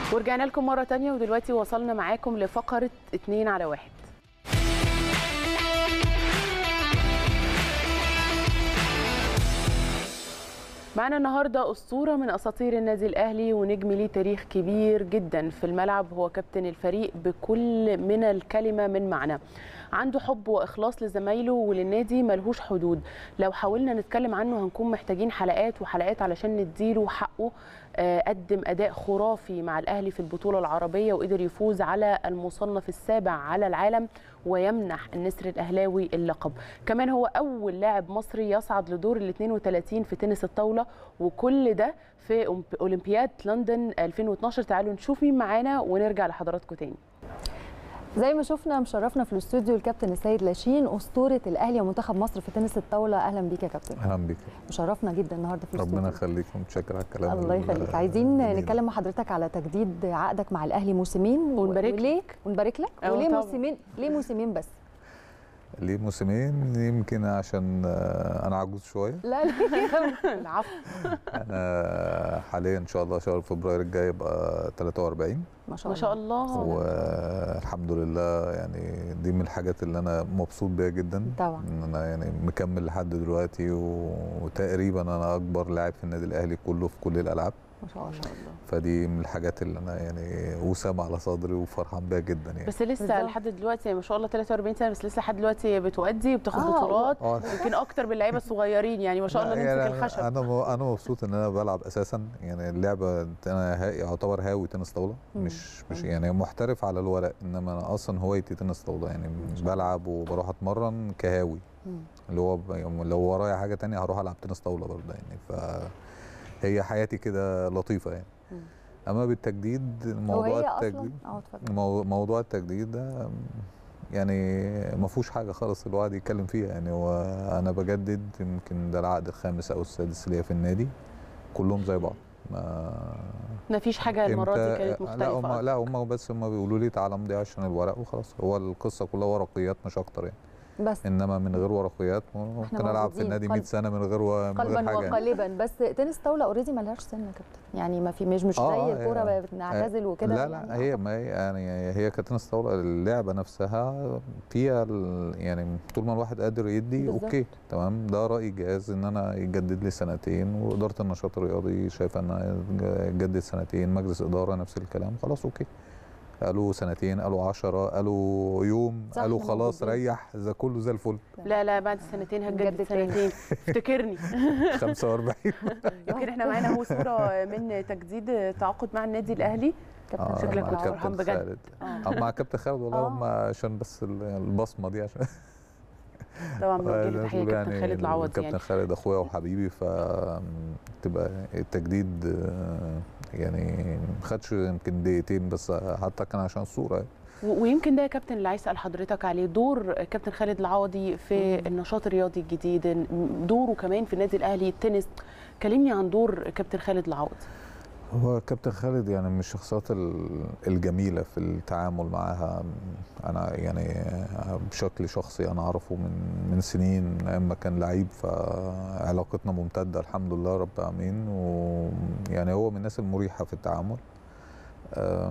ورجعنا لكم مرة تانية ودلوقتي وصلنا معاكم لفقرة اتنين على واحد معانا النهارده اسطوره من اساطير النادي الاهلي ونجم ليه تاريخ كبير جدا في الملعب هو كابتن الفريق بكل من الكلمه من معنى عنده حب واخلاص لزمايله وللنادي ملهوش حدود لو حاولنا نتكلم عنه هنكون محتاجين حلقات وحلقات علشان نديله حقه آه، قدم اداء خرافي مع الاهلي في البطوله العربيه وقدر يفوز على المصنف السابع على العالم ويمنح النسر الاهلاوي اللقب كمان هو اول لاعب مصري يصعد لدور ال 32 في تنس الطاوله وكل ده في أولمب- اولمبياد لندن 2012 تعالوا نشوف مين معانا ونرجع لحضراتكم تاني زي ما شفنا مشرفنا في الاستوديو الكابتن السيد لاشين اسطوره الاهلي ومنتخب مصر في تنس الطاوله اهلا بيك يا كابتن اهلا بيك مشرفنا جدا النهارده في الاستوديو ربنا يخليك ومتشكر على الكلام الله ال- يخليك عايزين الجميل. نتكلم مع حضرتك على تجديد عقدك مع الاهلي موسمين و- ونبارك وليه ونبارك لك أه وليه طبعا. موسمين ليه موسمين بس ليه موسمين يمكن عشان آه، انا عجوز شويه لا ليه العفو انا حاليا ان شاء الله شهر فبراير الجاي يبقى 43 ما شاء ما الله شاء الله والحمد لله يعني دي من الحاجات اللي انا مبسوط بيها جدا طبعا. ان انا يعني مكمل لحد دلوقتي و- وتقريبا انا اكبر لاعب في النادي الاهلي كله في كل الالعاب ما شاء الله فدي من الحاجات اللي انا يعني وسام على صدري وفرحان بيها جدا يعني بس لسه بالظبط. لحد دلوقتي ما شاء الله 43 سنه بس لسه لحد دلوقتي بتؤدي وبتاخد آه، بطولات آه. يمكن اكتر من اللعيبه الصغيرين يعني ما شاء الله لا، نمسك يعني الخشب انا م- انا مبسوط ان انا بلعب اساسا يعني اللعبه انا ها- يعتبر هاوي تنس طاوله مم. مش مش يعني محترف على الورق انما انا اصلا هوايتي تنس طاوله يعني بلعب وبروح اتمرن كهاوي مم. اللي هو ب- لو ورايا حاجه تانية هروح العب تنس طاوله برضه يعني فهي حياتي كده لطيفه يعني مم. اما بالتجديد هو موضوع هي اصلا التجديد اه اتفضل مو- موضوع التجديد ده يعني ما فيهوش حاجه خالص الواحد يتكلم فيها يعني هو انا بجدد يمكن ده العقد الخامس او السادس ليا في النادي كلهم زي بعض ما ما فيش حاجه المره دي إمتى- كانت لا مختلفه هم لا هم بس هم بيقولوا لي تعالى امضي عشان الورق وخلاص هو القصه كلها ورقيات مش اكتر يعني بس انما من غير ورقيات ممكن العب في موجودين النادي 100 قلب- سنه من غير و... من غير قلبا حاجه يعني. وقالبا بس تنس طاوله اوريدي ملهاش سن يا كابتن يعني ما في مش مش آه، زي آه، الكوره هي- بقى بنعتزل وكده لا يعني لا آه هي طبعاً. ما هي يعني هي كتنس طاوله اللعبه نفسها فيها ال- يعني طول ما الواحد قادر يدي بالظبط. اوكي تمام ده راي جاهز ان انا يجدد لي سنتين واداره النشاط الرياضي شايفه ان يجدد سنتين مجلس اداره نفس الكلام خلاص اوكي قالوا سنتين قالوا عشرة قالوا يوم صح، قالوا إحنا خلاص موجودين. ريح ده كله زي الفل لا لا بعد سنتين هتجدد نجدد تاني. سنتين افتكرني 45 يمكن احنا معانا اهو صوره من تجديد تعاقد مع النادي الاهلي كابتن آه، شكلك مع كنت شكلك فرحان الكابتن بجد. خالد آه. آه، مع كابتن خالد والله آه. هم عشان بس ال- البصمه دي عشان طبعا بوجه زي له ما تحيه بيقولوا كابتن خالد العوض الكابتن يعني خالد اخويا وحبيبي فتبقى التجديد آه، يعني ما خدش يمكن دقيقتين بس حتى كان عشان الصوره يعني. و- ويمكن ده يا كابتن اللي عايز اسال حضرتك عليه دور كابتن خالد العوضي في مم. النشاط الرياضي الجديد دوره كمان في النادي الاهلي التنس كلمني عن دور كابتن خالد العوضي هو كابتن خالد يعني من الشخصيات ال- الجميله في التعامل معاها انا يعني بشكل شخصي انا اعرفه من من سنين من ايام ما كان لعيب فعلاقتنا ممتده الحمد لله رب العالمين ويعني هو من الناس المريحه في التعامل أم،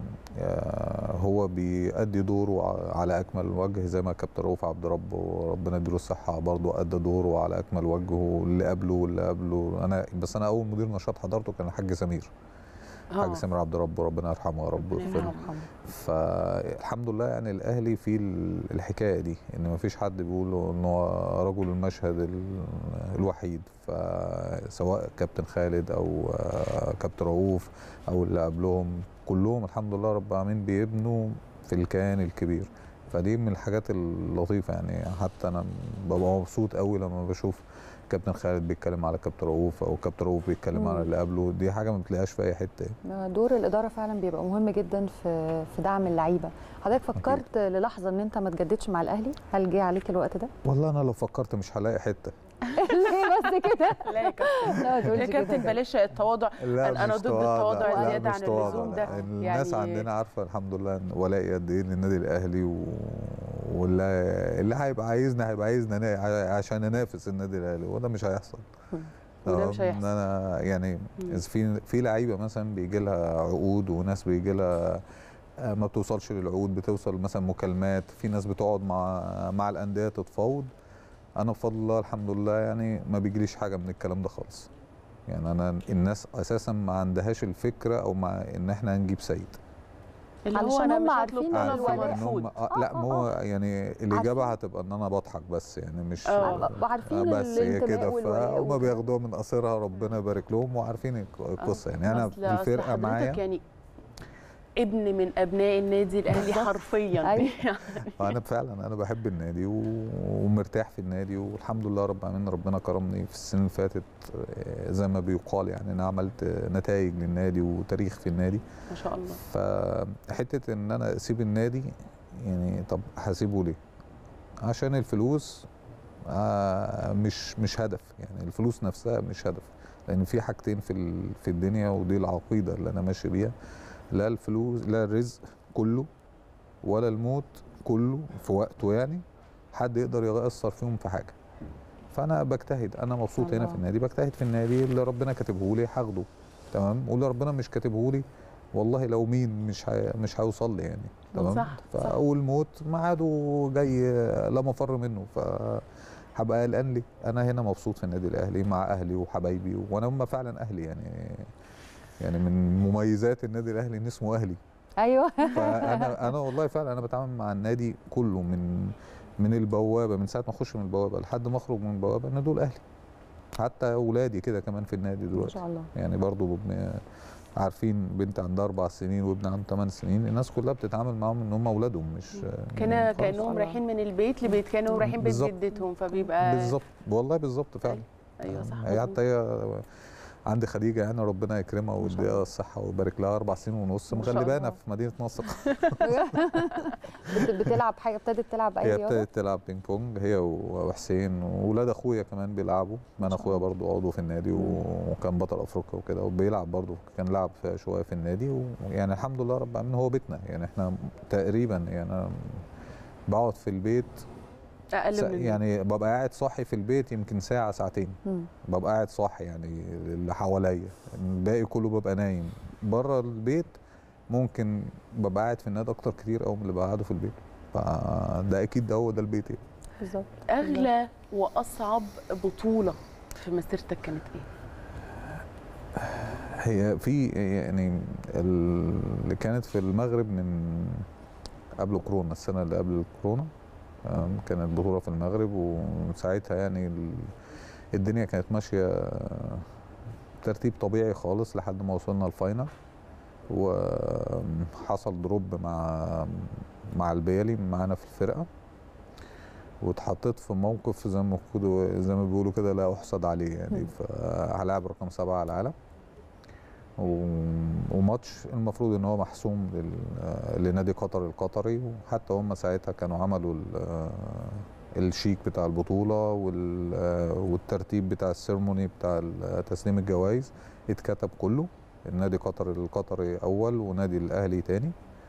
آه، هو بيأدي دوره ع- على أكمل وجه زي ما كابتن رؤوف عبد رب وربنا يديله الصحة برضه أدى دوره على أكمل وجه واللي قبله واللي قبله أنا بس أنا أول مدير نشاط حضرته كان الحاج سمير الحاج آه. سمير عبد رب وربنا يرحمه يا رب ربنا ويغفر له. يرحمه. فالحمد لله يعني الاهلي في ال- الحكايه دي ان ما فيش حد بيقول ان هو رجل المشهد ال- الوحيد فسواء كابتن خالد او آه، كابتن رؤوف او اللي قبلهم كلهم الحمد لله رب العالمين بيبنوا في الكيان الكبير فدي من الحاجات اللطيفه يعني حتى انا ببقى مبسوط قوي لما بشوف كابتن خالد بيتكلم على كابتن رؤوف او كابتن رؤوف بيتكلم مم. على اللي قبله دي حاجه ما بتلاقيهاش في اي حته دور الاداره فعلا بيبقى مهم جدا في في دعم اللعيبه حضرتك فكرت للحظه ان انت ما تجددش مع الاهلي هل جه عليك الوقت ده والله انا لو فكرت مش هلاقي حته ليه بس كده لا يا كابتن لا ما تقولش يا كابتن كده بلاش التواضع لا أنا- أنا مش ضد تواضع. التواضع لا، زيادة مش عن تواضع. اللزوم ده. الناس يعني- عندنا عارفه الحمد لله ان ولائي قد ايه للنادي الاهلي و... واللي اللي هيبقى عايزنا هيبقى عايزنا نا- عشان ننافس النادي الاهلي وده مش هيحصل وده آه، مش ان هيحصل انا يعني مم. إذا في في لعيبه مثلا بيجي لها عقود وناس بيجي لها آه، ما بتوصلش للعقود بتوصل مثلا مكالمات في ناس بتقعد مع مع الانديه تتفاوض انا بفضل الله الحمد لله يعني ما بيجيليش حاجه من الكلام ده خالص يعني انا الناس اساسا ما عندهاش الفكره او مع ان احنا هنجيب سيد اللي هو علشان انا هم مش عارفين هطلب إن طلب الولاء- عارفين ان مرفوض هم آه لا آه، ما هو يعني الاجابه عارفين. هتبقى ان انا بضحك بس يعني مش آه. وعارفين بس هي الانتماء كده والولاء فهم وكده. بياخدوها من قصيرها ربنا يبارك لهم وعارفين الق- القصه يعني انا أصل- في أصل الفرقه حضرتك معايا يعني ابن من ابناء النادي الاهلي حرفيا أيوة. انا فعلا انا بحب النادي و- ومرتاح في النادي والحمد لله رب العالمين ربنا كرمني في السنين اللي فاتت آه، زي ما بيقال يعني انا عملت نتائج للنادي وتاريخ في النادي ما شاء الله فحته ان انا اسيب النادي يعني طب هسيبه ليه عشان الفلوس آه، مش مش هدف يعني الفلوس نفسها مش هدف لان في حاجتين في ال- في الدنيا ودي العقيده اللي انا ماشي بيها لا الفلوس لا الرزق كله ولا الموت كله في وقته يعني حد يقدر يأثر فيهم في حاجه فانا بجتهد انا مبسوط هنا الله. في النادي بجتهد في النادي اللي ربنا كاتبه لي هاخده تمام واللي ربنا مش كاتبه لي والله لو مين مش هي مش هيوصل لي يعني تمام صح، صح. فاول موت ميعاده جاي لا مفر منه ف هبقى قلقان ليه انا هنا مبسوط في النادي الاهلي مع اهلي وحبايبي وانا هم فعلا اهلي يعني يعني من مميزات النادي الاهلي ان اسمه اهلي ايوه فانا انا والله فعلا انا بتعامل مع النادي كله من من البوابه من ساعه ما اخش من البوابه لحد ما اخرج من البوابه ان دول اهلي حتى اولادي كده كمان في النادي ما دلوقتي شاء الله يعني برضو بم- عارفين بنت عندها اربع سنين وابن عنده ثمان سنين الناس كلها بتتعامل معاهم ان هم اولادهم مش كان يعني خلاص. كانهم الله. رايحين من البيت لبيت كانوا رايحين بيت بالظبط. جدتهم فبيبقى بالظبط والله بالظبط فعلا ايوه صح هي مظبوط. حتى هي عندي خديجه يعني ربنا يكرمها ما شاء ويديها الله. الصحه ويبارك لها اربع سنين ونص ما شاء مغلبانا الله. في مدينه نصر بت- بتلعب حاجه ابتدت تلعب اي هي رياضه ابتدت تلعب بينج بونج هي وحسين واولاد اخويا كمان بيلعبوا ما انا شاء اخويا الله. برضو عضو في النادي و- وكان بطل افريقيا وكده وبيلعب برضو كان لعب في شويه في النادي ويعني الحمد لله رب العالمين هو بيتنا يعني احنا تقريبا يعني أنا بقعد في البيت اقل سا- من يعني ببقى قاعد صاحي في البيت يمكن ساعه ساعتين مم. ببقى قاعد صاحي يعني اللي حواليا الباقي كله ببقى نايم بره البيت ممكن ببقى قاعد في النادي اكتر كتير قوي من اللي بقعده في البيت فده اكيد ده هو ده البيت يعني. بالظبط اغلى واصعب بطوله في مسيرتك كانت ايه؟ هي في يعني اللي كانت في المغرب من قبل كورونا السنه اللي قبل الكورونا آم، كانت بطوله في المغرب وساعتها يعني ال- الدنيا كانت ماشيه ترتيب طبيعي خالص لحد ما وصلنا الفاينل وحصل دروب مع مع البيالي معانا في الفرقه واتحطيت في موقف زي ما كده- زي ما بيقولوا كده لا احسد عليه يعني مم. فهلاعب رقم سبعه على العالم و- وماتش المفروض ان هو محسوم لل- لنادي قطر القطري وحتى هم ساعتها كانوا عملوا ال- الشيك بتاع البطوله وال- والترتيب بتاع السيرموني بتاع ال- تسليم الجوائز اتكتب كله النادي قطر القطري اول ونادي الاهلي تاني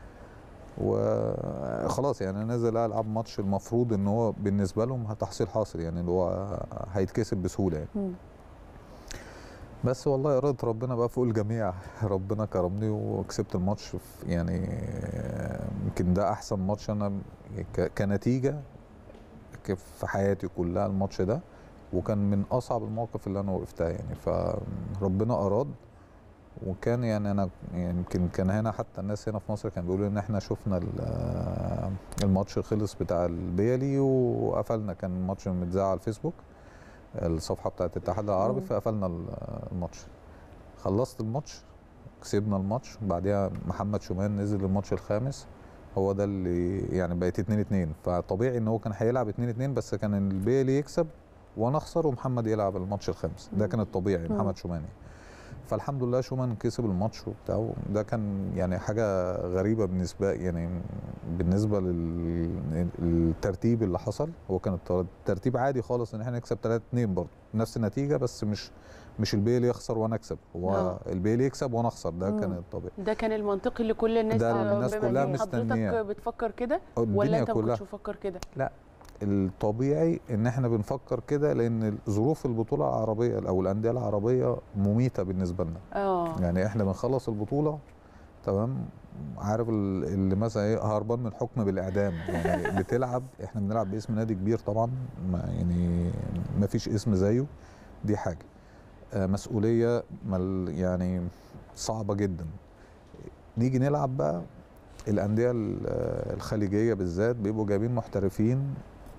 وخلاص يعني أنا نازل العب ماتش المفروض ان هو بالنسبه لهم تحصيل حاصل يعني اللي هو هيتكسب بسهوله يعني مم. بس والله اراده ربنا بقى فوق الجميع ربنا كرمني وكسبت الماتش في يعني يمكن ده احسن ماتش انا ك- كنتيجه ك- في حياتي كلها الماتش ده وكان من اصعب المواقف اللي انا وقفتها يعني فربنا اراد وكان يعني انا يعني يمكن كان هنا حتى الناس هنا في مصر كانوا بيقولوا ان احنا شفنا ال- الماتش خلص بتاع البيلي وقفلنا كان الماتش متذاع على الفيسبوك الصفحه بتاعت الاتحاد العربي مم. فقفلنا ال- الماتش خلصت الماتش كسبنا الماتش بعديها محمد شومان نزل الماتش الخامس هو ده اللي يعني بقت 2 2 فطبيعي ان هو كان هيلعب 2 2 بس كان البيلي يكسب وانا اخسر ومحمد يلعب الماتش الخامس ده مم. كان الطبيعي مم. محمد شومان يعني. فالحمد لله شومان كسب الماتش وبتاع ده كان يعني حاجه غريبه بالنسبه يعني بالنسبه للترتيب اللي حصل هو كان التر- الترتيب عادي خالص ان احنا نكسب 3 2 برضه نفس النتيجه بس مش مش البيلي يخسر وانا اكسب هو آه. البيلي يكسب وانا اخسر ده مم. كان الطبيعي ده كان المنطقي اللي كل الناس ده اللي آه، الناس بما كلها إن مستنياه. حضرتك بتفكر كده الدنيا ولا انت ما كلها كنتش بتفكر كده؟ الطبيعي ان احنا بنفكر كده لان ظروف البطوله العربيه او الانديه العربيه مميته بالنسبه لنا اه يعني احنا بنخلص البطوله تمام عارف ال- اللي مثلا ايه هربان من حكم بالاعدام يعني بتلعب احنا بنلعب باسم نادي كبير طبعا ما يعني ما فيش اسم زيه دي حاجه آه، مسؤوليه مل يعني صعبه جدا نيجي نلعب بقى الانديه ال- آه، الخليجيه بالذات بيبقوا جايبين محترفين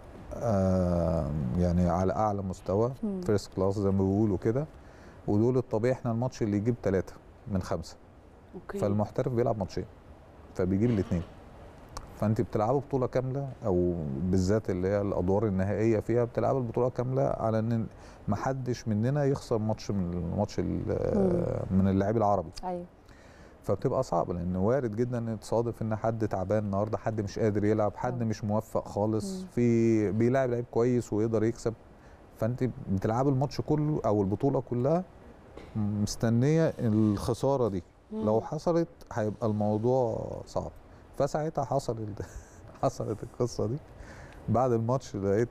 آه، يعني على اعلى مستوى مم. فيرست كلاس زي ما بيقولوا كده ودول الطبيعي احنا الماتش اللي يجيب ثلاثه من خمسه اوكي فالمحترف بيلعب ماتشين فبيجيب الاثنين فانت بتلعبوا بطوله كامله او بالذات اللي هي الادوار النهائيه فيها بتلعبوا البطوله كامله على ان ما حدش مننا يخسر ماتش من الماتش ال- من اللاعب العربي ايوه فبتبقى صعبه لان وارد جدا ان تصادف ان حد تعبان النهارده حد مش قادر يلعب حد آه. مش موفق خالص مم. في بيلاعب لعيب كويس ويقدر يكسب فانت بتلعبي الماتش كله او البطوله كلها مستنيه الخساره دي مم. لو حصلت هيبقى الموضوع صعب فساعتها حصل ال- حصلت القصه دي بعد الماتش لقيت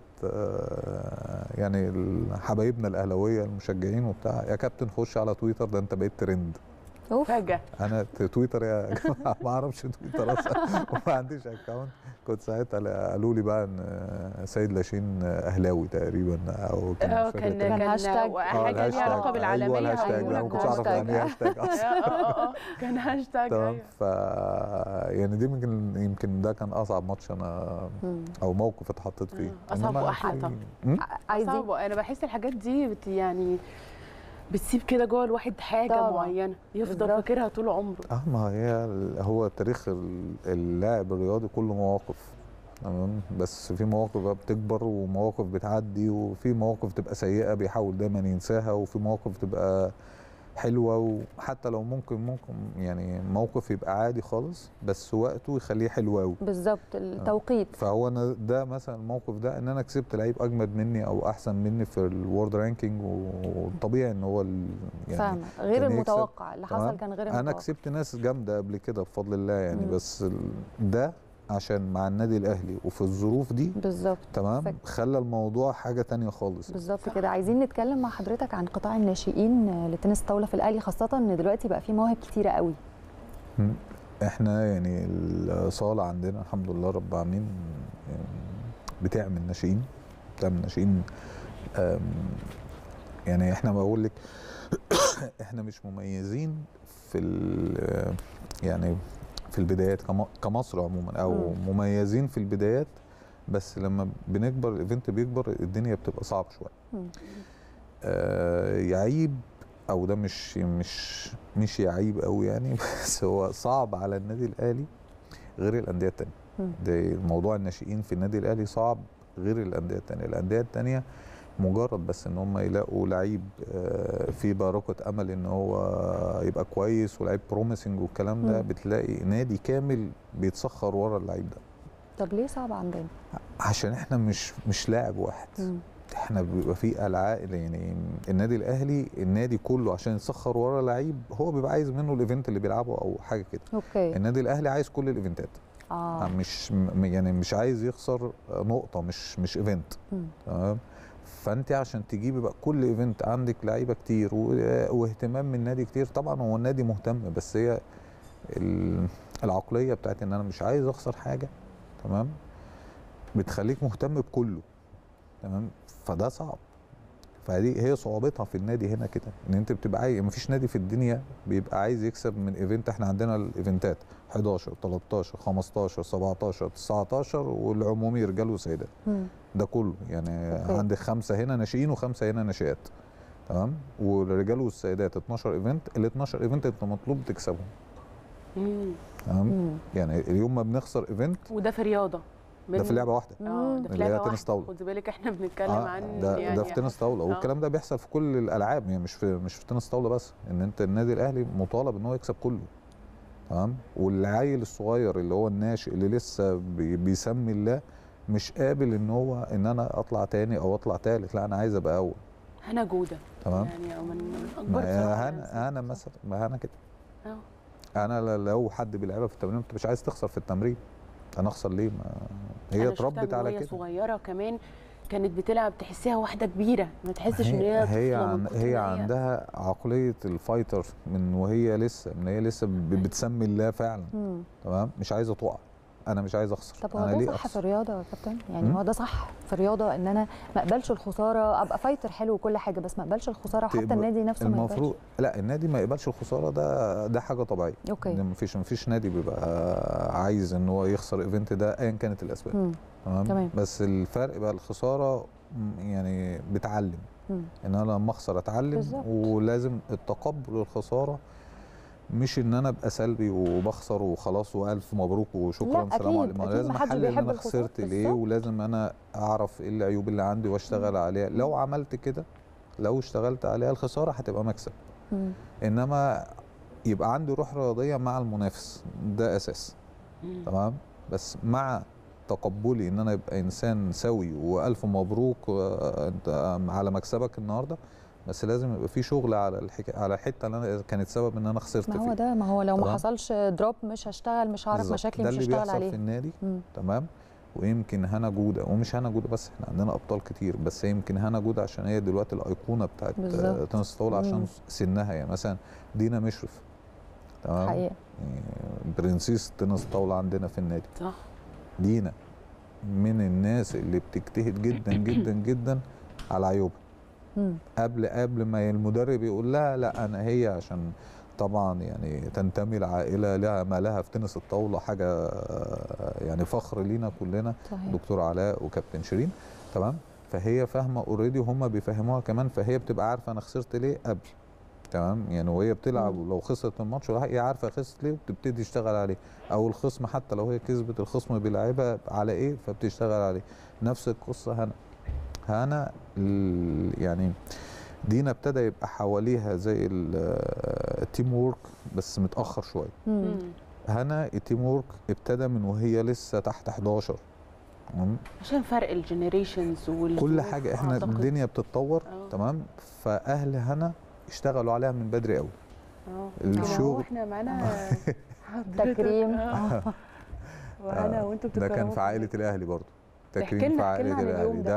آه، يعني ال- حبايبنا الاهلاويه المشجعين وبتاع يا كابتن خش على تويتر ده انت بقيت ترند اوف فجاه انا ت- تويتر يا جماعه ما اعرفش تويتر اصلا وما عنديش اكونت كنت ساعتها لا- قالوا لي بقى ان سيد لاشين اهلاوي تقريبا او كان اه مش فاكر كان كان- كان هاشتاج. كان آه، حاجه ليها الهاشتاج. علاقه بالعالميه ايوه الهاشتاج أيوة، انا ما كنتش اعرف الهاشتاج. يعني ايه هاشتاج اه اصلا اه اه كان هاشتاج تمام ايوه ف يعني دي يمكن يمكن ده كان اصعب ماتش انا مم. او موقف اتحطيت فيه آه، أصعب إنما وأحلى في- طبعا. مم؟ عايزين صعب انا بحس الحاجات دي بت يعني بتسيب كده جوه الواحد حاجه طبعا. معينه يفضل بالظبط. فاكرها طول عمره اه ما هي ال- هو تاريخ ال- اللاعب الرياضي كله مواقف تمام بس في مواقف بقى بتكبر ومواقف بتعدي وفي مواقف تبقى سيئة بيحاول دايما ينساها وفي مواقف تبقى حلوة وحتى لو ممكن ممكن يعني موقف يبقى عادي خالص بس وقته يخليه حلو قوي بالظبط التوقيت فهو انا ده مثلا الموقف ده ان انا كسبت لعيب اجمد مني او احسن مني في الورد رانكينج وطبيعي ان هو ال- يعني فاهمه غير كان يكسب. المتوقع اللي حصل تمام؟ كان غير انا المتوقع كسبت ناس جامده قبل كده بفضل الله يعني مم. بس ال- ده عشان مع النادي الاهلي وفي الظروف دي بالظبط تمام فك- خلى الموضوع حاجه تانية خالص بالظبط كده عايزين نتكلم مع حضرتك عن قطاع الناشئين لتنس الطاوله في الاهلي خاصه ان دلوقتي بقى في مواهب كتيره قوي مم. احنا يعني الصاله عندنا الحمد لله رب العالمين يعني بتعمل ناشئين بتعمل ناشئين أم، يعني احنا بقول لك احنا مش مميزين في ال- يعني في البدايات كم- كمصر عموما او مم. مميزين في البدايات بس لما بنكبر الايفنت بيكبر الدنيا بتبقى صعبه شويه مم. آه، يعيب او ده مش مش مش يعيب قوي يعني بس هو صعب على النادي الاهلي غير الانديه التانيه مم. ده موضوع الناشئين في النادي الاهلي صعب غير الانديه التانيه الانديه التانيه مجرد بس ان هم يلاقوا لعيب آه، في باروكه امل ان هو يبقى كويس ولعيب بروميسنج والكلام ده مم. بتلاقي نادي كامل بيتسخر ورا اللعيب ده طب ليه صعب عندنا عشان احنا مش مش لاعب واحد مم. احنا بيبقى في العاب يعني النادي الاهلي النادي كله عشان يسخر ورا لعيب هو بيبقى عايز منه الايفنت اللي بيلعبه او حاجه كده اوكي النادي الاهلي عايز كل الايفنتات اه مش م- يعني مش عايز يخسر نقطه مش مش ايفنت مم. تمام فانت عشان تجيبي بقى كل ايفنت عندك لعيبه كتير و- واهتمام من النادي كتير طبعا هو النادي مهتم بس هي ال- العقليه بتاعت ان انا مش عايز اخسر حاجه تمام بتخليك مهتم بكله تمام فده صعب فدي هي صعوبتها في النادي هنا كده ان انت بتبقى عايز مفيش نادي في الدنيا بيبقى عايز يكسب من ايفنت احنا عندنا الايفنتات 11 13 15 17 19 والعمومي رجال وسيدات مم. ده كله يعني أوكي. عندك خمسه هنا ناشئين وخمسه هنا ناشئات تمام والرجال والسيدات 12 ايفنت ال 12 ايفنت انت مطلوب تكسبهم مم. تمام مم. يعني اليوم ما بنخسر ايفنت وده في رياضه ده في لعبه واحده اه مم. ده في اللي هي لعبه تنس واحده طاولة. خد بالك احنا بنتكلم آه، عن ده يعني ده في تنس طاوله آه. والكلام ده بيحصل في كل الالعاب يعني مش في مش في تنس طاوله بس ان انت النادي الاهلي مطالب ان هو يكسب كله تمام والعيل الصغير اللي هو الناشئ اللي لسه بي- بيسمي الله مش قابل ان هو ان انا اطلع تاني او اطلع تالت لا انا عايز ابقى اول هنا جوده تمام يعني من من اكبر ما بصراحة انا انا مثلا ما انا كده آه. انا ل- لو حد بيلعبها في التمرين انت مش عايز تخسر في التمرين انا اخسر ليه ما هي أنا شفتها اتربت من على وهي كده صغيره كمان كانت بتلعب تحسيها واحده كبيره ما تحسش ان هي هي هي, طفلة من عن كتر هي ما عندها عقليه الفايتر من وهي لسه من هي لسه ب- بتسمي الله فعلا مم. تمام مش عايزه تقع انا مش عايز اخسر طب هو انا ده ليه صح في اخسر الرياضه يا كابتن يعني مم. هو ده صح في الرياضه ان انا ما اقبلش الخساره ابقى فايتر حلو وكل حاجه بس ما اقبلش الخساره وحتى تقبل- النادي نفسه ما المفروض يقبلش لا النادي ما يقبلش الخساره ده ده حاجه طبيعيه اوكي ما فيش ما فيش نادي بيبقى عايز ان هو يخسر ايفنت ده ايا كانت الاسباب مم. تمام تمام. بس الفرق بقى الخساره م، يعني بتعلم مم. ان انا لما اخسر اتعلم بالظبط. ولازم التقبل الخساره مش ان انا ابقى سلبي وبخسر وخلاص والف مبروك وشكرا لا، سلام أكيد، عليكم أكيد لازم محدش احلل ان بيحب انا الخسارة. خسرت ليه بالظبط. ولازم انا اعرف ايه العيوب اللي عندي واشتغل عليها لو عملت كده لو اشتغلت عليها الخساره هتبقى مكسب مم. انما يبقى عندي روح رياضيه مع المنافس ده اساس مم. تمام بس مع تقبلي ان انا ابقى انسان سوي والف مبروك آه، انت على مكسبك النهارده بس لازم يبقى في شغل على الحكا... على الحته اللي انا كانت سبب ان انا خسرت ما هو فيها ده ما هو لو ما تمام. حصلش دروب مش هشتغل مش هعرف بالظبط. مشاكلي ده مش اللي هشتغل بيحصل في عليها النادي مم. تمام ويمكن هنا جوده ومش هنا جوده بس احنا عندنا ابطال كتير بس يمكن هنا جوده عشان هي دلوقتي الايقونه بتاعت بالظبط. آه، تنس الطاوله عشان مم. سنها يعني مثلا دينا مشرف تمام حقيقه يعني برنسيس تنس الطاوله عندنا في النادي صح دينا من الناس اللي بتجتهد جدا جدا جدا على عيوبها مم. قبل قبل ما المدرب يقول لها لا انا هي عشان طبعا يعني تنتمي لعائله لها ما لها في تنس الطاوله حاجه آه، يعني فخر لينا كلنا صحيح دكتور علاء وكابتن شيرين تمام فهي فاهمه اوريدي وهم بيفهموها كمان فهي بتبقى عارفه انا خسرت ليه قبل تمام يعني وهي بتلعب مم. ولو خسرت الماتش هي عارفه خسرت ليه وبتبتدي تشتغل عليه او الخصم حتى لو هي كسبت الخصم بيلعبها على ايه فبتشتغل عليه نفس القصه هنا هنا ال- يعني دينا ابتدى يبقى حواليها زي ال- التيم وورك بس متاخر شويه مم. مم. هنا التيم وورك ابتدى من وهي لسه تحت 11 تمام؟ عشان فرق الجنريشنز وال كل حاجه احنا أعتقد. الدنيا بتتطور آه. تمام فاهل هنا اشتغلوا عليها من بدري قوي اه الشغل- كده هو احنا معانا حضرتك. تكريم. آه. وانا وانتوا ده كان بتتكرموا في عائله الاهلي برضو احكي تكريم لنا- في احكي لنا عائله عن اليوم الاهلي ده. ده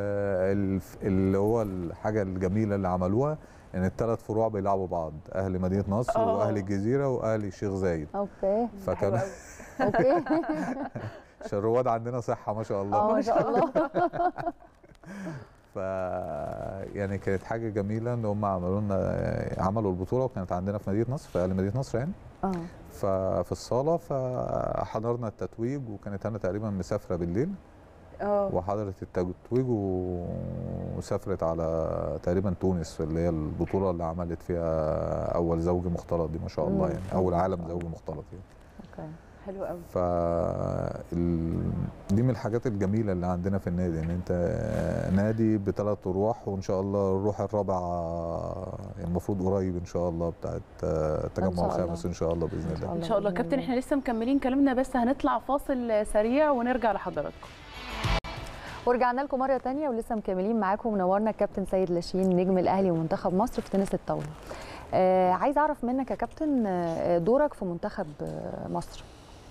ال- ال- اللي هو الحاجه الجميله اللي عملوها ان الثلاث فروع بيلعبوا بعض اهل مدينه نصر آه. واهل الجزيره واهل الشيخ زايد اوكي فكان حلو اوكي عشان الرواد عندنا صحه ما شاء الله اه ما شاء الله ف يعني كانت حاجه جميله ان هم عملوا لنا عملوا البطوله وكانت عندنا في مدينه نصر في اهل مدينه نصر يعني اه ففي الصاله فحضرنا التتويج وكانت انا تقريبا مسافره بالليل اه وحضرت التتويج و- وسافرت على تقريبا تونس اللي هي البطوله اللي عملت فيها اول زوج مختلط دي ما شاء الله مم. يعني اول عالم زوج مختلط يعني اوكي حلو قوي ف ال- دي من الحاجات الجميله اللي عندنا في النادي ان انت نادي بثلاث ارواح وان شاء الله الروح الرابعه المفروض قريب ان شاء الله بتاعت التجمع شاء الله. الخامس ان شاء الله باذن الله ان شاء الله بإذن كابتن احنا لسه مكملين كلامنا بس هنطلع فاصل سريع ونرجع لحضراتكم ورجعنا لكم مره تانية ولسه مكملين معاكم منورنا الكابتن سيد لاشين نجم الاهلي ومنتخب مصر في تنس الطاوله آه عايز اعرف منك يا كابتن آه، دورك في منتخب آه، مصر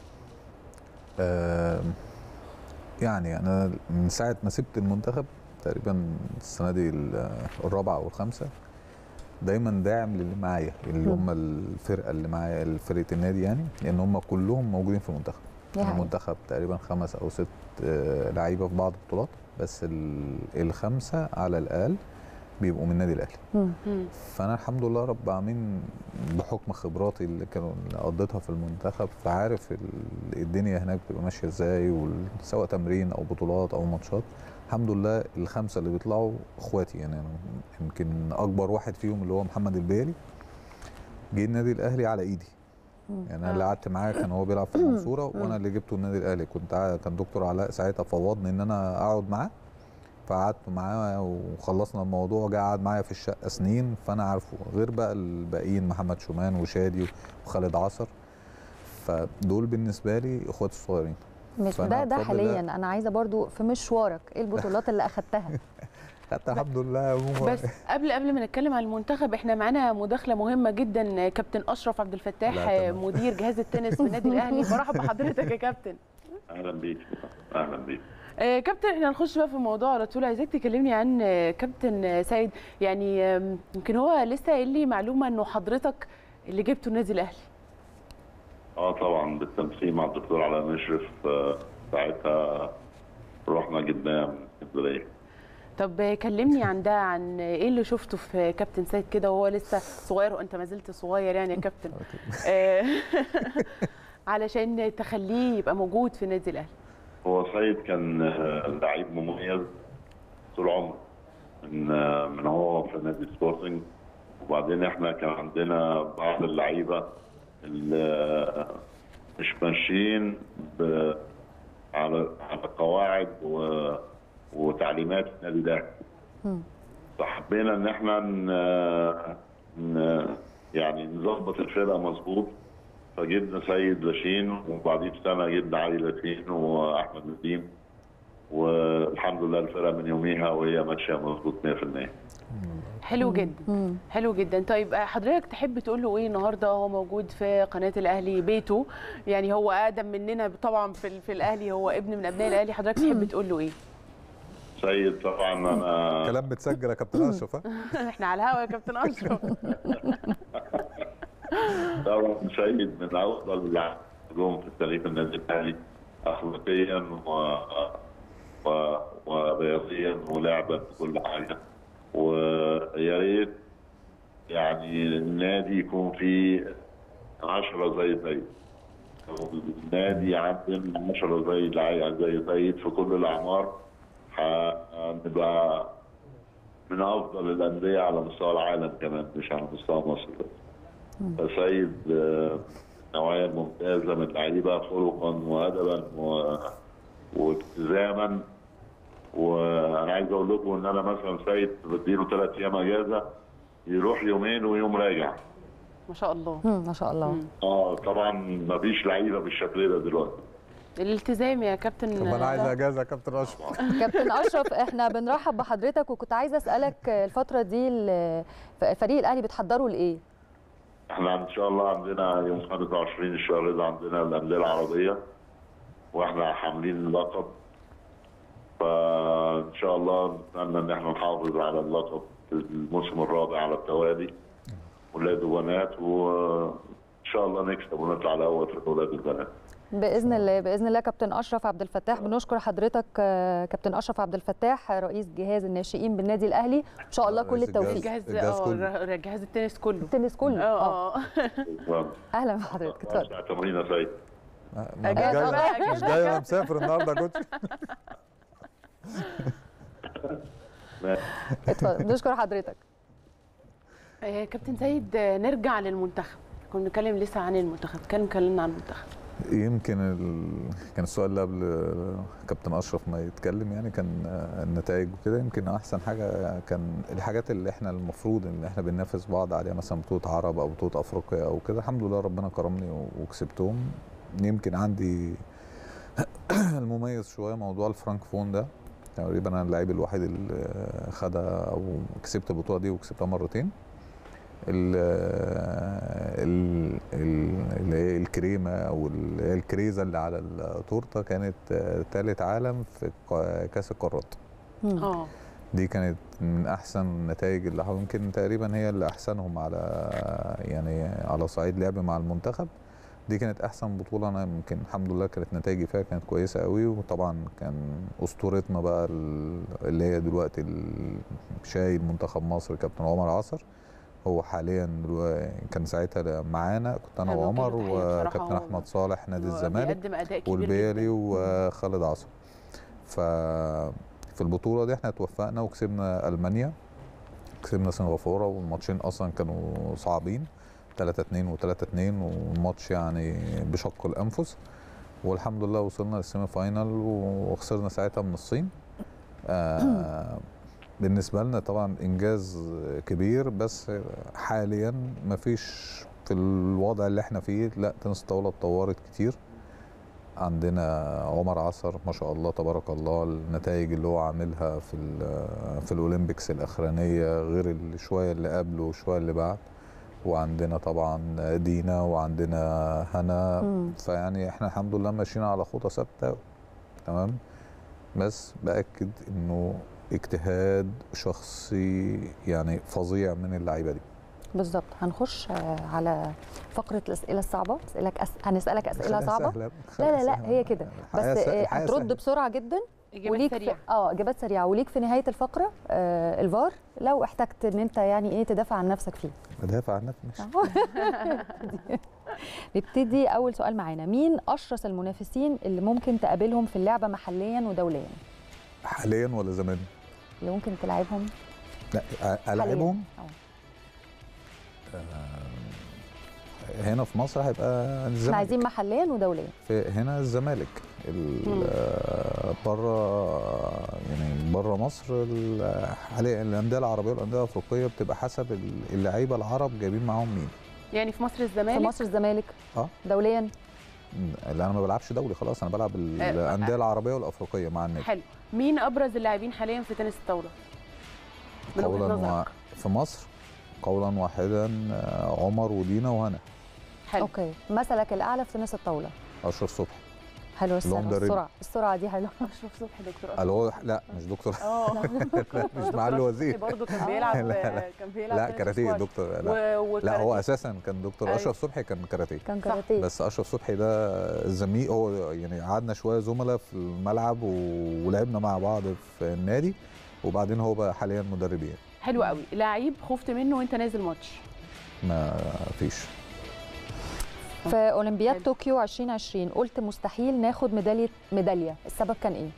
آم، يعني انا من ساعه ما سبت المنتخب تقريبا السنه دي ال- الرابعه او الخامسه دايما داعم للي معايا اللي مم. هم الفرقه اللي معايا فرقه النادي يعني لان هم كلهم موجودين في المنتخب دي حقيقة. المنتخب تقريبا خمس او ست آه، لعيبه في بعض البطولات بس ال- الخمسه على الاقل بيبقوا من النادي الاهلي مم. مم. فانا الحمد لله رب العالمين بحكم خبراتي اللي كانوا اللي قضيتها في المنتخب فعارف ال- الدنيا هناك بتبقى ماشيه ازاي وال- سواء تمرين او بطولات او ماتشات الحمد لله الخمسه اللي بيطلعوا اخواتي يعني أنا يمكن اكبر واحد فيهم اللي هو محمد البيلي جه النادي الاهلي على ايدي مم. يعني انا اللي قعدت معاه كان هو بيلعب في المنصوره مم. وانا اللي جبته النادي الاهلي كنت قاعد- كان دكتور علاء ساعتها فوضني ان انا اقعد معاه فقعدت معاه وخلصنا الموضوع جه قعد معايا في الشقه سنين فانا عارفه غير بقى الباقيين محمد شومان وشادي وخالد عصر فدول بالنسبه لي اخواتي الصغيرين مش فأنا ده ده بفضل الله- حاليا انا عايزه برضو في مشوارك ايه البطولات اللي اخدتها حتى الحمد لله عموما بس قبل قبل ما نتكلم عن المنتخب احنا معانا مداخله مهمه جدا كابتن اشرف عبد الفتاح لا، تمام. مدير جهاز التنس في النادي الاهلي برحب بحضرتك يا كابتن اهلا بيك اهلا بيك آه، كابتن احنا نخش بقى في الموضوع على طول عايزاك تكلمني عن آه، كابتن آه، سيد يعني آم، يمكن هو لسه قايل لي معلومه انه حضرتك اللي جبته النادي الاهلي اه طبعا بالتنسيق مع الدكتور علاء مشرف آه، ساعتها رحنا جبناه من اسكندريه طب آه، كلمني عن ده عن ايه اللي شفته في كابتن سيد كده وهو لسه صغير وانت ما زلت صغير يعني يا كابتن آه، علشان تخليه يبقى موجود في النادي الاهلي هو سيد كان آه، لعيب مميز طول عمره من آه، من هو في نادي سبورتنج وبعدين احنا كان عندنا بعض اللعيبه اللي آه، مش ماشيين ب- على على قواعد و- وتعليمات النادي الاهلي فحبينا ان احنا ن- ن- يعني نظبط الفرقه مظبوط فجبنا سيد لاشين وبعديه بسنه جبنا علي لاشين واحمد نديم والحمد لله الفرقه من يوميها وهي ماشيه مظبوط 100% حلو جدا حلو جدا طيب آه، حضرتك تحب تقول له ايه النهارده هو موجود في قناه الاهلي بيته يعني هو اقدم مننا طبعا في ال- في الاهلي هو ابن من ابناء الاهلي حضرتك تحب تقول له ايه سيد طبعا انا كلام متسجل يا كابتن اشرف ها؟ احنا على الهوا يا كابتن اشرف طبعا سيد من افضل اللاعبين في تاريخ النادي الاهلي اخلاقيا و... و... ورياضيا ولعبا في كل حاجه ويا ريت يعني النادي يكون فيه عشرة زي سيد النادي عندنا عشرة زي لعيبة زي سيد في كل الأعمار هنبقى من أفضل الأندية على مستوى العالم كمان مش على مستوى مصر بس فسيد آه، نوعية ممتازة من اللعيبة خلقا وأدبا و... والتزاما وانا عايز اقول لكم ان انا مثلا سيد بديله ثلاث ايام اجازه يروح يومين ويوم راجع ما شاء الله مم، ما شاء الله اه طبعا ما فيش لعيبه بالشكل ده دلوقتي الالتزام يا كابتن طب انا عايز آه، اجازه يا كابتن اشرف كابتن اشرف احنا بنرحب بحضرتك وكنت عايزه اسالك الفتره دي ال- فريق الاهلي بتحضروا لايه احنا ان شاء الله عندنا يوم 25 الشهر ده عندنا الانديه العربيه واحنا حاملين اللقب فان شاء الله نتمنى ان احنا نحافظ على اللقب في الموسم الرابع على التوالي ولاد وبنات وان شاء الله نكسب ونطلع الاول في اولاد البنات باذن الله باذن الله كابتن اشرف عبد الفتاح بنشكر حضرتك آه، كابتن اشرف عبد الفتاح رئيس جهاز الناشئين بالنادي الاهلي ان شاء الله كل رئيس الجهاز. التوفيق جهاز الجهاز اه كله. ر- جهاز التنس كله التنس كله اه اه اه اهلا بحضرتك اتفضل تمرين يا سيد ما مش أجازة جاي بقى، مش جاي انا مسافر النهارده يا كوتش اتفضل بنشكر حضرتك آه، كابتن سيد آه، نرجع للمنتخب كنا بنتكلم لسه عن المنتخب كان اتكلمنا عن المنتخب يمكن ال... كان السؤال اللي قبل كابتن اشرف ما يتكلم يعني كان النتائج وكده يمكن احسن حاجه كان الحاجات اللي احنا المفروض ان احنا بننافس بعض عليها مثلا بطوله عرب او بطوله افريقيا او كده الحمد لله ربنا كرمني وكسبتهم يمكن عندي المميز شويه موضوع الفرانكفون ده تقريبا انا اللعيب الوحيد اللي خدها او كسبت البطوله دي وكسبتها مرتين ال ال- ال- اللي هي الكريمه او اللي هي الكريزه اللي على التورته كانت ثالث عالم في ق- كاس القارات مم. اه دي كانت من احسن النتائج اللي حصل- يمكن تقريبا هي اللي احسنهم على يعني على صعيد لعب مع المنتخب دي كانت احسن بطوله انا يمكن الحمد لله كانت نتائجي فيها كانت كويسه قوي وطبعا كان اسطورتنا بقى ال- اللي هي دلوقتي ال- شايل منتخب مصر كابتن عمر عصر هو حاليا دلوقتي كان ساعتها معانا كنت انا أنا وعمر بوجه له تحية بصراحة، وكابتن هو- احمد صالح نادي هو الزمالك بيقدم اداء كبير والبيلي جدا. وخالد عصر ف في البطوله دي احنا توفقنا وكسبنا المانيا كسبنا سنغافوره والماتشين اصلا كانوا صعبين 3 2 و3 2 والماتش يعني بشق الانفس والحمد لله وصلنا للسيمي فاينال وخسرنا ساعتها من الصين آه بالنسبه لنا طبعا انجاز كبير بس حاليا مفيش في الوضع اللي احنا فيه لا تنس الطاوله اتطورت كتير عندنا عمر عصر ما شاء الله تبارك الله النتائج اللي هو عاملها في ال- في الاولمبيكس الاخرانيه غير اللي شويه اللي قبله وشويه اللي بعد وعندنا طبعا دينا وعندنا هنا مم. فيعني احنا الحمد لله ماشيين على خطى ثابته تمام بس باكد انه اجتهاد شخصي يعني فظيع من اللعيبه دي بالظبط هنخش آه، على فقره الاسئله الصعبه اسالك أس... هنسالك اسئله صعبه سهلة. لا لا لا سهلة. هي كده بس الحياة سهلة. آه، الحياة هترد سهلة. بسرعه جدا اجابات وليك في... سريعه اه اجابات سريعه وليك في نهايه الفقره آه الفار لو احتجت ان انت يعني ايه تدافع عن نفسك فيه بدافع عن نفسي نبتدي اول سؤال معانا مين اشرس المنافسين اللي ممكن تقابلهم في اللعبه محليا ودوليا حاليا ولا زمان؟ اللي ممكن تلعبهم لا أ- العبهم حالياً. آه، هنا في مصر هيبقى احنا الزمالك عايزين محليا ودوليا في هنا الزمالك مم. بره يعني بره مصر ال- حاليا الانديه العربيه والانديه الافريقيه بتبقى حسب ال- اللعيبه العرب جايبين معاهم مين يعني في مصر في الزمالك مصر الزمالك اه دوليا اللي انا ما بلعبش دولي خلاص انا بلعب الانديه العربيه والافريقيه مع النادي حلو مين ابرز اللاعبين حاليا في تنس الطاوله من وجهة قولا نظرك. و... في مصر قولا واحدا آه، عمر ودينا وهنا حلو اوكي مثلك الاعلى في تنس الطاوله اشرف صبحي حلو السرعه لونجا ريل. السرعه السرعه دي حلوه اشرف صبحي دكتور اللي هو لا مش دكتور اه لا مش معالي وزير برضه كان بيلعب لا، لا. كان بيلعب لا تنس كاراتيه سكواش. دكتور لا, و... لا هو وكاراتيه. اساسا كان دكتور أيوة. اشرف صبحي كان كاراتيه كان صح. كاراتيه بس اشرف صبحي ده زميل هو يعني قعدنا شويه زملاء في الملعب و- ولعبنا مع بعض في النادي وبعدين هو بقى حاليا مدرب يعني حلو قوي لعيب خفت منه وانت نازل ماتش ما فيش في اولمبياد حلو. طوكيو 2020 قلت مستحيل ناخد ميداليه ميداليه السبب كان ايه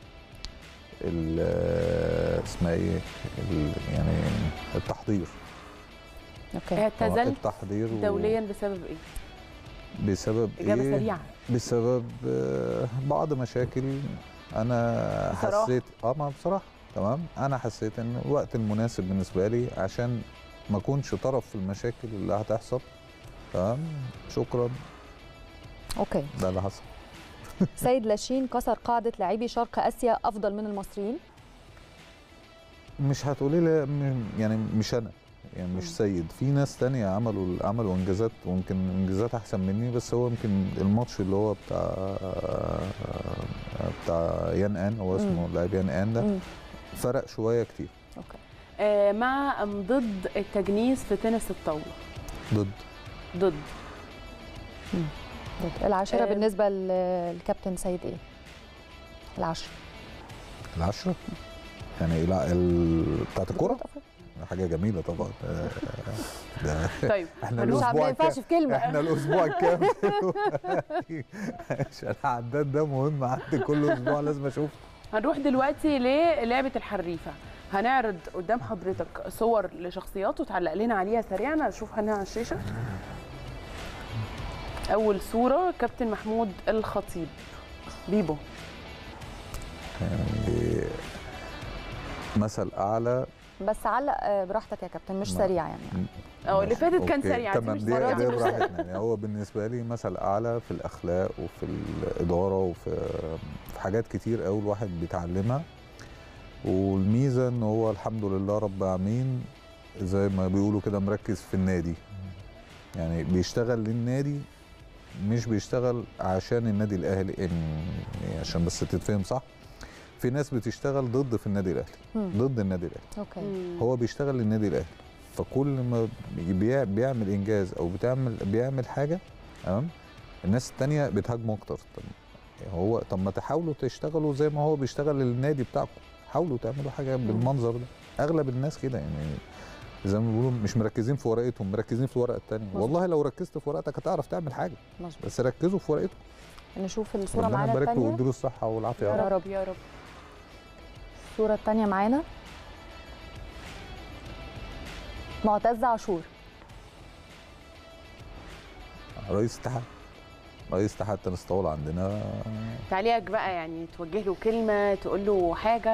ال- اسمها ايه ال- يعني التحضير اوكي اعتزلت التحضير و- دوليا بسبب ايه بسبب اجابه ايه سريعه بسبب آه، بعض مشاكل انا بصراحة. حسيت اه ما بصراحه تمام انا حسيت ان الوقت المناسب بالنسبه لي عشان ما اكونش طرف في المشاكل اللي هتحصل تمام شكرا اوكي ده اللي حصل سيد لاشين كسر قاعده لاعبي شرق اسيا افضل من المصريين مش هتقولي لي م- يعني مش انا يعني مش مم. سيد في ناس تانية عملوا عملوا انجازات ويمكن انجازات احسن مني بس هو يمكن الماتش اللي هو بتاع بتاع يان ان هو اسمه لاعب يان ان ده مم. فرق شويه كتير اوكي آه مع ام ضد التجنيس في تنس الطاوله ضد ضد طيب، العاشره آه. بالنسبه للكابتن سيد ايه العشرة العشرة يعني لا ال- بتاعت الكرة بطولة أفريقيا. حاجة جميلة طبعا آه، ده طيب احنا مش عارف- ما الأسبوع ينفعش الكام في كلمه احنا الأسبوع الكام دلوقتي؟ عشان العداد ده مهم عندي كل أسبوع لازم أشوف هنروح دلوقتي للعبه الحريفه هنعرض قدام حضرتك صور لشخصيات وتعلق لنا عليها سريعا نشوفها هنا على الشاشه اول صوره كابتن محمود الخطيب بيبو يعني مثل أعلى بس علق آه، براحتك يا كابتن مش ما- سريع يعني اه اللي فاتت كان أوكي، سريع دي تمام مش دي سريعه دي دي مش سريعة. براحتنا يعني هو بالنسبة لي مثل أعلى في الأخلاق وفي الإدارة وفي في حاجات كتير قوي الواحد بيتعلمها والميزة إن هو الحمد لله رب العالمين زي ما بيقولوا كده مركز في النادي يعني بيشتغل للنادي مش بيشتغل عشان النادي الأهلي إن يعني عشان بس تتفهم صح في ناس بتشتغل ضد في النادي الأهلي مم. ضد النادي الأهلي اوكي مم. هو بيشتغل للنادي الاهلي فكل ما بي- بيعمل انجاز او بتعمل بيعمل حاجه تمام الناس التانية بتهاجمه اكتر طب هو طب ما تحاولوا تشتغلوا زي ما هو بيشتغل للنادي بتاعكم حاولوا تعملوا حاجه بالمنظر ده اغلب الناس كده يعني زي ما بيقولوا مش مركزين في ورقتهم مركزين في الورقه التانية مظبوط. والله لو ركزت في ورقتك هتعرف تعمل حاجه مظبوط بس ركزوا في ورقتكم نشوف الصوره ربنا معانا يبارك له الثانيه ويديله الصحه والعافيه يا يا رب رب يا رب الصوره الثانيه معانا معتز عاشور رئيس اتحاد رئيس اتحاد تنس طاوله عندنا تعليقك بقى يعني توجه له كلمه تقول له حاجه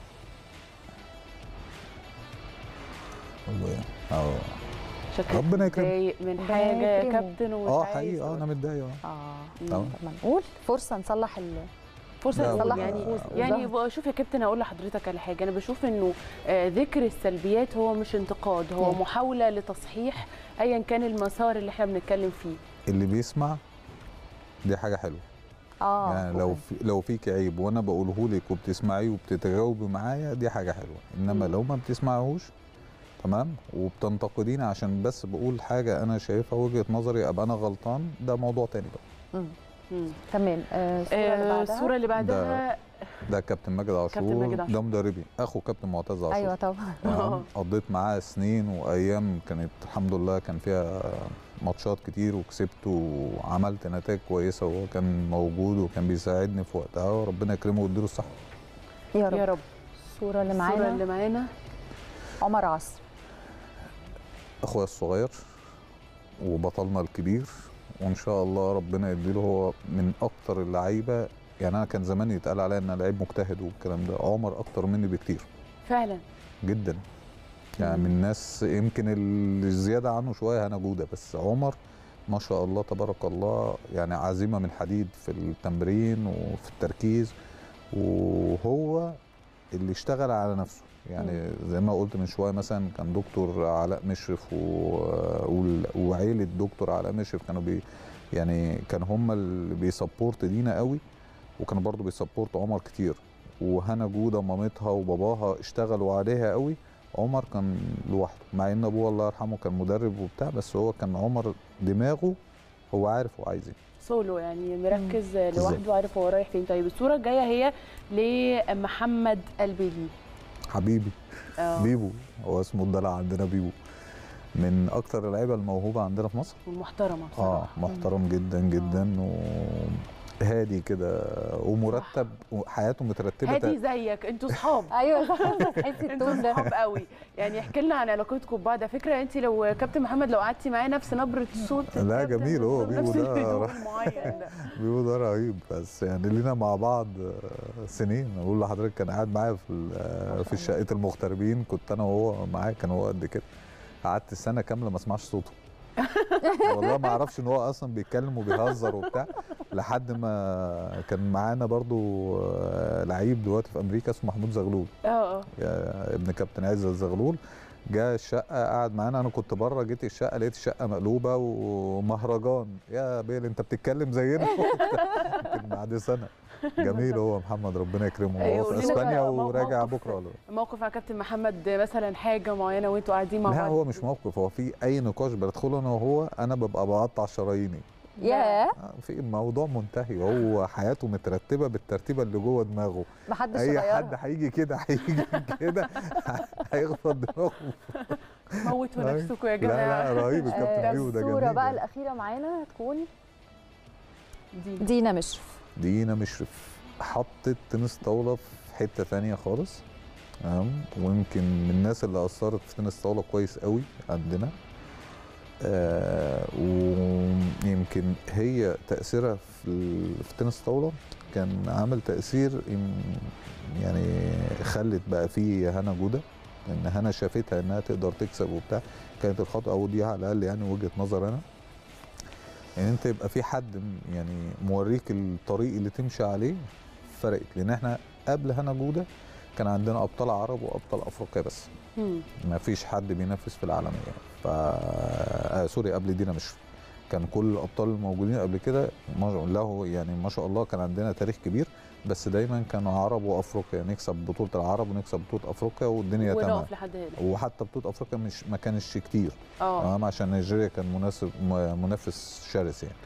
والله اه شكلك ربنا يكرمه. متضايق من ربنا حاجه يا يكرمه. كابتن ومش اه عايز حقيقي اه تقول. انا متضايق اه اه مم. تمام. طب ما نقول فرصه نصلح ال... فرصه لا، نقول صلح يعني النفوس يعني بالظبط. بقى شوف يا كابتن اقول لحضرتك على حاجه انا بشوف انه آه، ذكر السلبيات هو مش انتقاد هو مم. محاوله لتصحيح ايا كان المسار اللي احنا بنتكلم فيه اللي بيسمع دي حاجه حلوه اه يعني لو أوكي. في لو فيك عيب وانا بقوله لك وبتسمعيه وبتتجاوبي معايا دي حاجه حلوه انما مم. لو ما بتسمعهوش تمام وبتنتقديني عشان بس بقول حاجه انا شايفها وجهه نظري ابقى انا غلطان ده موضوع تاني بقى مم. مم. تمام آه، الصوره اللي آه، بعدها الصوره اللي بعدها ده كابتن ماجد عاشور ماجد عاشور. ده مدربي اخو كابتن معتز عاشور ايوه طبعا تمام قضيت معاه سنين وايام كانت الحمد لله كان فيها ماتشات كتير وكسبت وعملت نتائج كويسه وهو كان موجود وكان بيساعدني في وقتها وربنا يكرمه ويديله الصحه يا يا رب رب الصوره اللي الصوره معانا اللي معانا عمر عصر اخويا الصغير وبطلنا الكبير وان شاء الله ربنا يديله هو من اكتر اللعيبه يعني انا كان زمان يتقال عليا ان أنا لعيب مجتهد والكلام ده عمر اكتر مني بكتير فعلا جدا يعني مم. من الناس يمكن اللي زياده عنه شويه هنا جوده بس عمر ما شاء الله تبارك الله يعني عزيمه من حديد في التمرين وفي التركيز وهو اللي اشتغل على نفسه يعني زي ما قلت من شويه مثلا كان دكتور علاء مشرف و- وال- وعيله دكتور علاء مشرف كانوا بي يعني كان هم اللي بيسبورت دينا قوي وكانوا برضو بيسبورت عمر كتير وهنا جوده مامتها وباباها اشتغلوا عليها قوي عمر كان لوحده مع ان ابوه الله يرحمه كان مدرب وبتاع بس هو كان عمر دماغه هو عارف هو عايز ايه سولو يعني مركز لوحده عارف هو رايح فين طيب الصوره الجايه هي لمحمد البيلي حبيبي اه بيبو هو اسمه الدلع عندنا بيبو من اكتر اللعيبه الموهوبه عندنا في مصر والمحترمه اه بصراحه محترم جدا جدا وهادي كده ومرتب وحياته مترتبه هادي زيك انتوا صحاب ايوه صح تحسي انتوا التون ده صحاب قوي يعني احكي لنا عن علاقتكم ببعض فكره انت لو كابتن محمد لو قعدتي معاه نفس نبره الصوت لا، الكابتن جميل هو بيبو نفس ده الهدوء رح- المعين ده بيبو ده رهيب بس يعني لينا مع بعض آه، سنين اقول لحضرتك كان قاعد معايا في ال- آه، في شقه المغتربين كنت انا وهو معاه كان هو قد كده قعدت سنه كامله ما اسمعش صوته والله ما اعرفش ان هو اصلا بيتكلم وبيهزر وبتاع لحد ما كان معانا برضو آه، لعيب دلوقتي في امريكا اسمه محمود زغلول اه اه يا ابن كابتن عز الزغلول جاء الشقه قعد معانا انا كنت بره جيت الشقه لقيت الشقه مقلوبه ومهرجان يا بيل انت بتتكلم زينا يمكن بعد سنه جميل هو محمد ربنا يكرمه أيوة، هو في قولي لنا اسبانيا بقى مو- وراجع موقف- بكره ولا موقف مع كابتن محمد مثلا حاجه معينه وانتوا قاعدين مع لا بعض هو مش موقف هو في اي نقاش بدخله انا وهو انا ببقى بقطع شراييني ياه آه، في موضوع منتهي هو حياته مترتبه بالترتيبه اللي جوه دماغه محدش اي غيرها. حد هيجي كده هيجي كده هيخبط دماغه موتوا أيوة. نفسكم يا لا جماعه لا رهيب الكابتن آه، بيبو ده الصوره جميل بقى يعني. الاخيره معانا هتكون دي دينا مشرف دينا مشرف حطت تنس طاوله في حته ثانيه خالص تمام ويمكن من الناس اللي اثرت في تنس طاوله كويس قوي عندنا آه ويمكن هي تاثيرها في ال- في تنس طاوله كان عامل تاثير يم- يعني خلت بقى فيه هنا جوده ان هنا شافتها انها تقدر تكسب وبتاع كانت الخطوه او دي على الاقل يعني وجهه نظر انا يعني انت يبقى في حد م- يعني موريك الطريق اللي تمشي عليه فرقت لان احنا قبل هنا جوده كان عندنا ابطال عرب وابطال افريقيا بس مم. ما فيش حد بينافس في العالميه ف آه سوري قبل دينا مش كان كل الابطال الموجودين قبل كده ما شاء الله يعني ما شاء الله كان عندنا تاريخ كبير بس دايما كانوا عرب وافريقيا نكسب بطوله العرب ونكسب بطوله افريقيا والدنيا تمام ونقف لحد هنا وحتى بطوله افريقيا مش ما كانش كتير اه تمام عشان نيجيريا كان مناسب م- منافس شرس يعني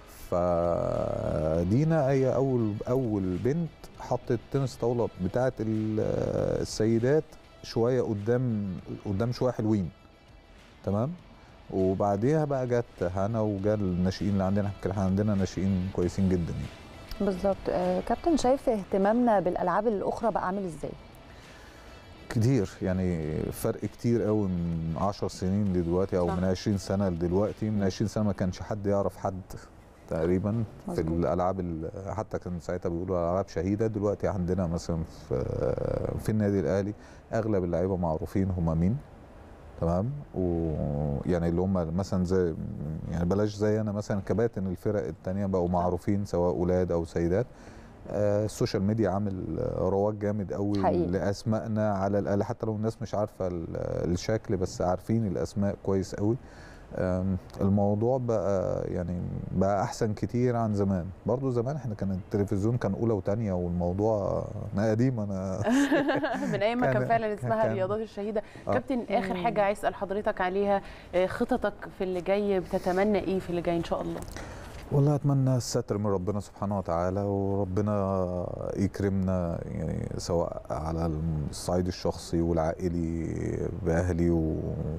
فدينا هي اول اول بنت حطت تنس طاوله بتاعه ال- السيدات شويه قدام قدام شويه حلوين تمام وبعديها بقى جت هنا وجا الناشئين اللي عندنا كان عندنا ناشئين كويسين جدا يعني بالظبط آه، كابتن شايف اهتمامنا بالالعاب الاخرى بقى عامل ازاي كتير يعني فرق كتير قوي من 10 سنين لدلوقتي او صح. من 20 سنه لدلوقتي من 20 سنه ما كانش حد يعرف حد تقريبا في مظبوط. الالعاب ال- حتى كان ساعتها بيقولوا العاب شهيده دلوقتي عندنا مثلا في في النادي الاهلي اغلب اللعيبه معروفين هم مين تمام ويعني اللي هم مثلا زي يعني بلاش زي انا مثلا كباتن الفرق التانية بقوا معروفين سواء اولاد او سيدات آه، السوشيال ميديا عامل آه، رواج جامد قوي حقيقي. لاسمائنا على الاقل حتى لو الناس مش عارفه ال- الشكل بس عارفين الاسماء كويس قوي آم، الموضوع بقى يعني بقى احسن كتير عن زمان برضو زمان احنا كان التلفزيون كان اولى وتانية والموضوع انا قديم انا من ايام ما كان كان- فعلا اسمها كان- الرياضات الشهيده آه. كابتن اخر حاجه عايز اسال حضرتك عليها آه، خططك في اللي جاي بتتمنى ايه في اللي جاي ان شاء الله والله اتمنى الستر من ربنا سبحانه وتعالى وربنا يكرمنا يعني سواء على الصعيد الشخصي والعائلي باهلي و-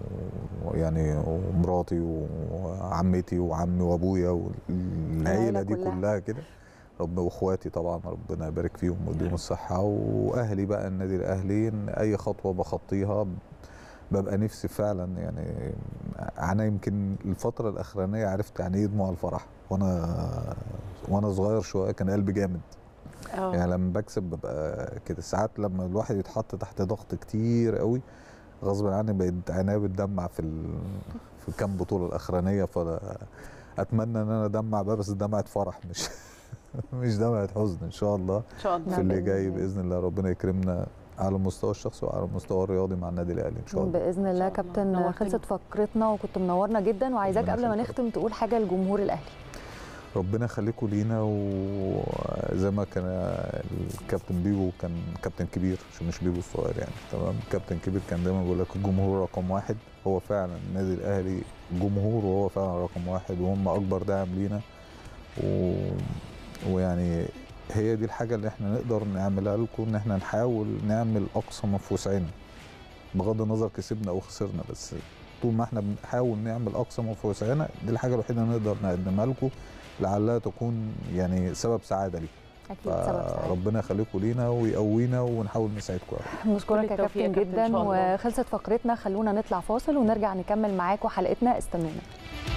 ويعني ومراتي وعمتي وعمي وابويا والعيله العيلة دي كلها. كلها كده رب واخواتي طبعا ربنا يبارك فيهم ويديهم الصحه واهلي بقى النادي الاهلي إن اي خطوه بخطيها ببقى نفسي فعلا يعني انا يمكن الفتره الاخرانيه عرفت يعني ايه دموع الفرح وانا وانا صغير شويه كان قلبي جامد اه يعني لما بكسب ببقى كده ساعات لما الواحد يتحط تحت ضغط كتير قوي غصب عني بقيت عينيا بتدمع في ال... في الكام بطوله الاخرانيه فاتمنى ان انا ادمع بقى بس دمعه فرح مش مش دمعه حزن ان شاء الله ان شاء الله في اللي بإذن جاي الله. باذن الله ربنا يكرمنا على المستوى الشخصي وعلى المستوى الرياضي مع النادي الاهلي ان شاء الله باذن الله الله. كابتن نورتنا. خلصت فقرتنا وكنت منورنا جدا وعايزاك ربنا قبل ما يخليك. نختم تقول حاجه لجمهور الاهلي ربنا يخليكم لينا وزي ما كان الكابتن بيبو كان كابتن كبير عشان مش بيبو الصغير يعني تمام كابتن كبير كان دايما بيقول لك الجمهور رقم واحد هو فعلا النادي الاهلي جمهور وهو فعلا رقم واحد وهم اكبر داعم لينا و... ويعني هي دي الحاجه اللي احنا نقدر نعملها لكم ان احنا نحاول نعمل اقصى ما في وسعنا بغض النظر كسبنا او خسرنا بس طول ما احنا بنحاول نعمل اقصى ما في وسعنا دي الحاجه الوحيده اللي نقدر نقدمها لكم لعلها تكون يعني سبب سعاده ليكم اكيد سبب سعاده فربنا يخليكم لينا ويقوينا ونحاول نساعدكم بنشكرك كل يا التوفيق يا كابتن كابتن إن جدا شاء الله. وخلصت فقرتنا خلونا نطلع فاصل ونرجع نكمل معاكم حلقتنا استنونا